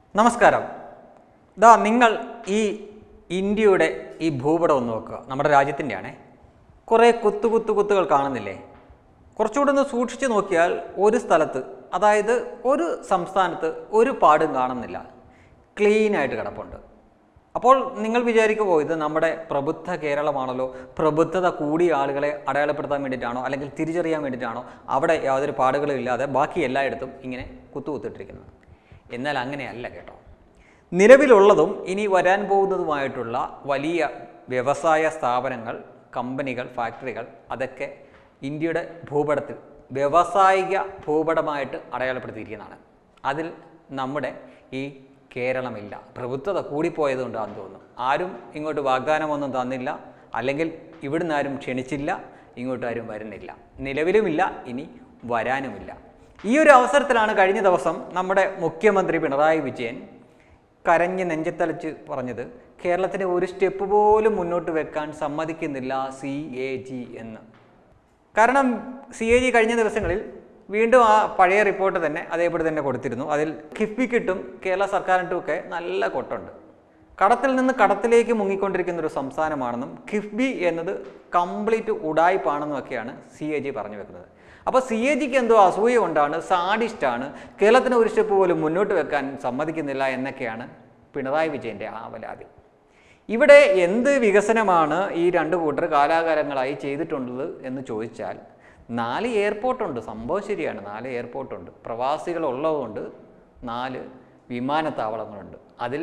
നമസ്കാരം ദാ നിങ്ങൾ ഈ ഇന്ത്യയുടെ ഈ ഭൂപടം ഒന്ന് നോക്കുക നമ്മുടെ രാജ്യത്തിൻ്റെയാണേ കുറേ കുത്തു കുത്തു കുത്തുകൾ കാണുന്നില്ലേ കുറച്ചുകൂടെ ഒന്ന് സൂക്ഷിച്ച് നോക്കിയാൽ ഒരു സ്ഥലത്ത് അതായത് ഒരു സംസ്ഥാനത്ത് ഒരു പാടും കാണുന്നില്ല ക്ലീൻ ആയിട്ട് കിടപ്പുണ്ട് അപ്പോൾ നിങ്ങൾ വിചാരിക്കുമോ ഇത് നമ്മുടെ പ്രബുദ്ധ കേരളമാണല്ലോ പ്രബുദ്ധത കൂടിയ ആളുകളെ അടയാളപ്പെടുത്താൻ വേണ്ടിയിട്ടാണോ അല്ലെങ്കിൽ തിരിച്ചറിയാൻ വേണ്ടിയിട്ടാണോ അവിടെ യാതൊരു പാടുകളും ഇല്ലാതെ ബാക്കി എല്ലായിടത്തും ഇങ്ങനെ കുത്തുകുത്തിട്ടിരിക്കുന്നത് എന്നാൽ അങ്ങനെയല്ല കേട്ടോ നിലവിലുള്ളതും ഇനി വരാൻ പോകുന്നതുമായിട്ടുള്ള വലിയ വ്യവസായ സ്ഥാപനങ്ങൾ കമ്പനികൾ ഫാക്ടറികൾ അതൊക്കെ ഇന്ത്യയുടെ ഭൂപടത്തിൽ വ്യവസായിക ഭൂപടമായിട്ട് അടയാളപ്പെടുത്തിയിരിക്കുന്നതാണ് അതിൽ നമ്മുടെ ഈ കേരളമില്ല പ്രഭുത്വത കൂടിപ്പോയതുകൊണ്ടാണെന്ന് തോന്നുന്നു ആരും ഇങ്ങോട്ട് വാഗ്ദാനമൊന്നും തന്നില്ല അല്ലെങ്കിൽ ഇവിടുന്ന് ആരും ക്ഷണിച്ചില്ല ഇങ്ങോട്ട് ആരും വരുന്നില്ല നിലവിലുമില്ല ഇനി വരാനുമില്ല ഈ ഒരു അവസരത്തിലാണ് കഴിഞ്ഞ ദിവസം നമ്മുടെ മുഖ്യമന്ത്രി പിണറായി വിജയൻ കരഞ്ഞ് നെഞ്ചത്തലച്ച് പറഞ്ഞത് കേരളത്തിന് ഒരു സ്റ്റെപ്പ് പോലും മുന്നോട്ട് വെക്കാൻ സമ്മതിക്കുന്നില്ല സി എ ജി എന്ന് കാരണം സി എ ജി കഴിഞ്ഞ ദിവസങ്ങളിൽ വീണ്ടും ആ പഴയ റിപ്പോർട്ട് തന്നെ അതേപടി തന്നെ കൊടുത്തിരുന്നു അതിൽ കിഫ്ബിക്കിട്ടും കേരള സർക്കാരിനും ഒക്കെ നല്ല കൊട്ടുണ്ട് കടത്തിൽ നിന്ന് കടത്തിലേക്ക് മുങ്ങിക്കൊണ്ടിരിക്കുന്ന ഒരു സംസ്ഥാനമാണെന്നും കിഫ്ബി എന്നത് കംപ്ലീറ്റ് ഉടായ്പാണെന്നും ഒക്കെയാണ് സി എ ജി പറഞ്ഞു വെക്കുന്നത് അപ്പോൾ സി എ ജിക്ക് എന്തോ അസൂയ കൊണ്ടാണ് സാഡിസ്റ്റാണ് കേരളത്തിന് ഒരു സ്റ്റെപ്പ് പോലും മുന്നോട്ട് വെക്കാൻ സമ്മതിക്കുന്നില്ല എന്നൊക്കെയാണ് പിണറായി വിജയൻ്റെ ആവലാതി ഇവിടെ എന്ത് വികസനമാണ് ഈ രണ്ട് കൂട്ടർ കാലാകാലങ്ങളായി ചെയ്തിട്ടുള്ളത് എന്ന് ചോദിച്ചാൽ നാല് എയർപോർട്ടുണ്ട് സംഭവം ശരിയാണ് നാല് എയർപോർട്ടുണ്ട് പ്രവാസികൾ ഉള്ളതുകൊണ്ട് നാല് വിമാനത്താവളങ്ങളുണ്ട് അതിൽ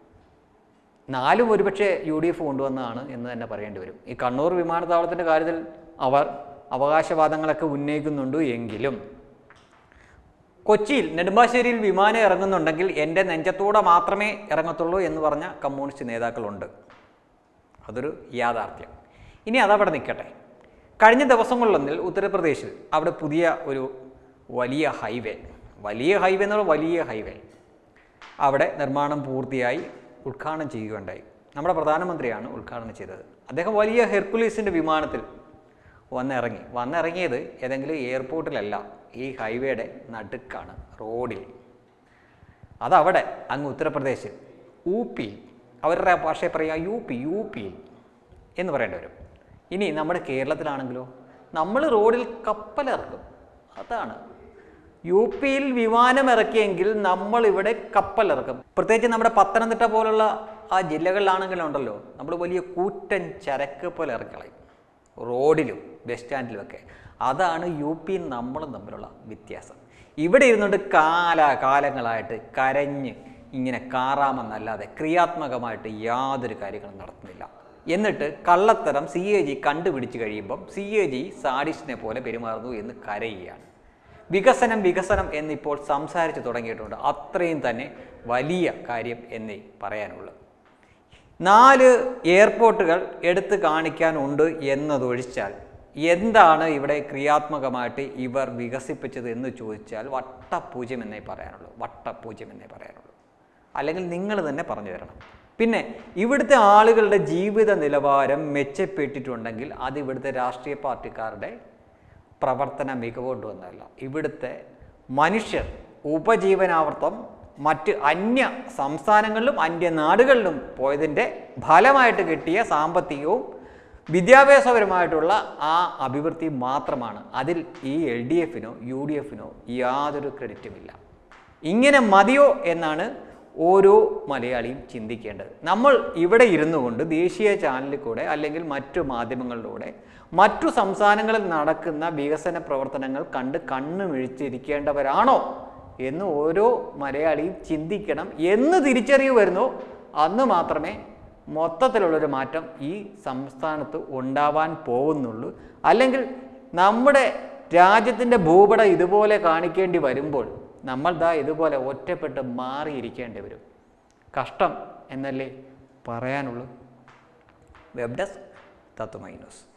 നാലും ഒരുപക്ഷെ യു ഡി എഫ് കൊണ്ടുവന്നതാണ് എന്ന് തന്നെ പറയേണ്ടി വരും ഈ കണ്ണൂർ വിമാനത്താവളത്തിൻ്റെ കാര്യത്തിൽ അവർ അവകാശവാദങ്ങളൊക്കെ ഉന്നയിക്കുന്നുണ്ട് എങ്കിലും കൊച്ചിയിൽ നെടുമ്പാശ്ശേരിയിൽ വിമാനം ഇറങ്ങുന്നുണ്ടെങ്കിൽ എൻ്റെ നെഞ്ചത്തൂടെ മാത്രമേ ഇറങ്ങത്തുള്ളൂ എന്ന് പറഞ്ഞ കമ്മ്യൂണിസ്റ്റ് നേതാക്കളുണ്ട് അതൊരു യാഥാർത്ഥ്യം ഇനി അതവിടെ നിൽക്കട്ടെ കഴിഞ്ഞ ദിവസങ്ങളിലൊന്നിൽ ഉത്തർപ്രദേശിൽ അവിടെ പുതിയ ഒരു വലിയ ഹൈവേ വലിയ ഹൈവേ എന്നുള്ള വലിയ ഹൈവേ അവിടെ നിർമ്മാണം പൂർത്തിയായി ഉദ്ഘാടനം ചെയ്യുകയുണ്ടായി നമ്മുടെ പ്രധാനമന്ത്രിയാണ് ഉദ്ഘാടനം ചെയ്തത് അദ്ദേഹം വലിയ ഹെർക്കുലീസിൻ്റെ വിമാനത്തിൽ വന്നിറങ്ങി വന്നിറങ്ങിയത് ഏതെങ്കിലും എയർപോർട്ടിലല്ല ഈ ഹൈവേയുടെ നടുക്കാണ് റോഡിൽ അതവിടെ അങ്ങ് ഉത്തർപ്രദേശിൽ യു പി അവരുടെ ഭാഷയെ പറയുക യു പി യു പി എന്ന് പറയേണ്ടി വരും ഇനി നമ്മുടെ കേരളത്തിലാണെങ്കിലോ നമ്മൾ റോഡിൽ കപ്പലിറക്കും അതാണ് യു പിയിൽ വിമാനം ഇറക്കിയെങ്കിൽ നമ്മൾ ഇവിടെ കപ്പലിറക്കും പ്രത്യേകിച്ച് നമ്മുടെ പത്തനംതിട്ട പോലുള്ള ആ ജില്ലകളിലാണെങ്കിലും ഉണ്ടല്ലോ നമ്മൾ വലിയ കൂറ്റൻ ചരക്ക് പോലെ ഇറക്കളയും റോഡിലും ബസ് സ്റ്റാൻഡിലുമൊക്കെ അതാണ് യു പിയും നമ്മളും തമ്മിലുള്ള വ്യത്യാസം ഇവിടെ ഇരുന്നുകൊണ്ട് കാലാകാലങ്ങളായിട്ട് കരഞ്ഞ് ഇങ്ങനെ കാറാമെന്നല്ലാതെ ക്രിയാത്മകമായിട്ട് യാതൊരു കാര്യങ്ങളും നടത്തുന്നില്ല എന്നിട്ട് കള്ളത്തരം സി എ ജി കണ്ടുപിടിച്ച് കഴിയുമ്പം സി എ ജി സാഡിസ്റ്റിനെ പോലെ പെരുമാറുന്നു എന്ന് കരയുകയാണ് വികസനം വികസനം എന്നിപ്പോൾ സംസാരിച്ചു തുടങ്ങിയിട്ടുണ്ട് അത്രയും തന്നെ വലിയ കാര്യം എന്നേ പറയാനുള്ളൂ നാല് എയർപോർട്ടുകൾ എടുത്തു കാണിക്കാനുണ്ട് എന്നതൊഴിച്ചാൽ എന്താണ് ഇവിടെ ക്രിയാത്മകമായിട്ട് ഇവർ വികസിപ്പിച്ചത് എന്ന് ചോദിച്ചാൽ വട്ടപൂജ്യം എന്നേ പറയാനുള്ളൂ വട്ടപൂജ്യം എന്നേ പറയാനുള്ളൂ അല്ലെങ്കിൽ നിങ്ങൾ തന്നെ പറഞ്ഞു തരണം പിന്നെ ഇവിടുത്തെ ആളുകളുടെ ജീവിത നിലവാരം മെച്ചപ്പെട്ടിട്ടുണ്ടെങ്കിൽ അത് ഇവിടുത്തെ രാഷ്ട്രീയ പാർട്ടിക്കാരുടെ പ്രവർത്തന മികവ് കൊണ്ടുവന്നതല്ല ഇവിടുത്തെ മനുഷ്യർ ഉപജീവനാവർത്തം മറ്റ് അന്യ സംസ്ഥാനങ്ങളിലും അന്യ നാടുകളിലും പോയതിൻ്റെ ഫലമായിട്ട് കിട്ടിയ സാമ്പത്തികവും വിദ്യാഭ്യാസപരമായിട്ടുള്ള ആ അഭിവൃദ്ധി മാത്രമാണ് അതിൽ ഈ എൽ ഡി എഫിനോ യു ഡി എഫിനോ യാതൊരു ക്രെഡിറ്റുമില്ല ഇങ്ങനെ മതിയോ എന്നാണ് ഓരോ മലയാളിയും ചിന്തിക്കേണ്ടത് നമ്മൾ ഇവിടെ ഇരുന്നു കൊണ്ട് ദേശീയ ചാനലിൽ കൂടെ അല്ലെങ്കിൽ മറ്റു മാധ്യമങ്ങളിലൂടെ മറ്റു സംസ്ഥാനങ്ങളിൽ നടക്കുന്ന വികസന പ്രവർത്തനങ്ങൾ കണ്ട് കണ്ണു മിഴിച്ചിരിക്കേണ്ടവരാണോ എന്ന് ഓരോ മലയാളിയും ചിന്തിക്കണം എന്ന് തിരിച്ചറിവ് വരുന്നോ അന്ന് മാത്രമേ മൊത്തത്തിലുള്ളൊരു മാറ്റം ഈ സംസ്ഥാനത്ത് ഉണ്ടാവാൻ പോകുന്നുള്ളൂ അല്ലെങ്കിൽ നമ്മുടെ രാജ്യത്തിൻ്റെ ഭൂപടം ഇതുപോലെ കാണിക്കേണ്ടി വരുമ്പോൾ നമ്മൾ ദാ ഇതുപോലെ ഒറ്റപ്പെട്ട് മാറിയിരിക്കേണ്ടി വരും കഷ്ടം എന്നല്ലേ പറയാനുള്ളൂ വെബ് ഡെസ്ക് തത്വമൈ ന്യൂസ്